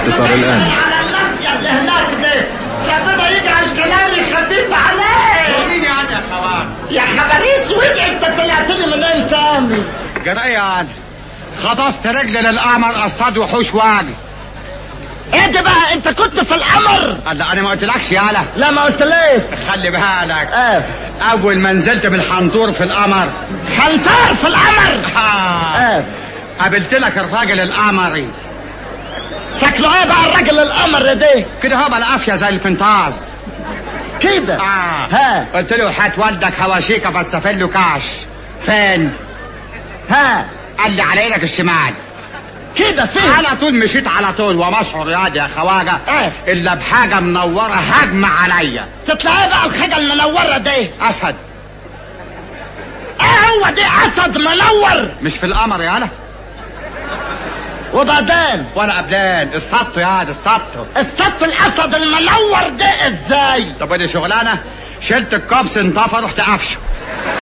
الستار الآن على الناس يا اللي هناك ده ربنا يجعل كلامي خفيف عليك مين يعني يا خواجه يا خبر اسود انت طلعت لي منين تاني جريان خطفت رجل للقمر اصطاد وحوش واجي ايه ده بقى انت كنت في القمر هلا انا ما قلتلكش يالا لا ما قلتليش خلي بالك اه اول ما نزلت بالحنطور في القمر خنطار في القمر آه. اه قابلت لك الراجل القمري شكله ايه بقى الراجل القمر ده كده هو بالعافيه زي الفنطاز كده اه ها قلت له هات والدك هواشيكا بس له كاش فين ها قال لي على ايدك الشمال كده فين على طول مشيت على طول ومشعر ياض يا خواجه إيه؟ الا بحاجه منوره هجمه عليا تطلع ايه بقى الحاجه المنوره دي اسد ايه هو دي اسد منور مش في القمر يالا وبعدين ولا قبلان اصطدته ياض اصطدته اصطدت الاسد المنور ده ازاي طب ودي شغلانه شلت الكبس انطفى رحت قفشه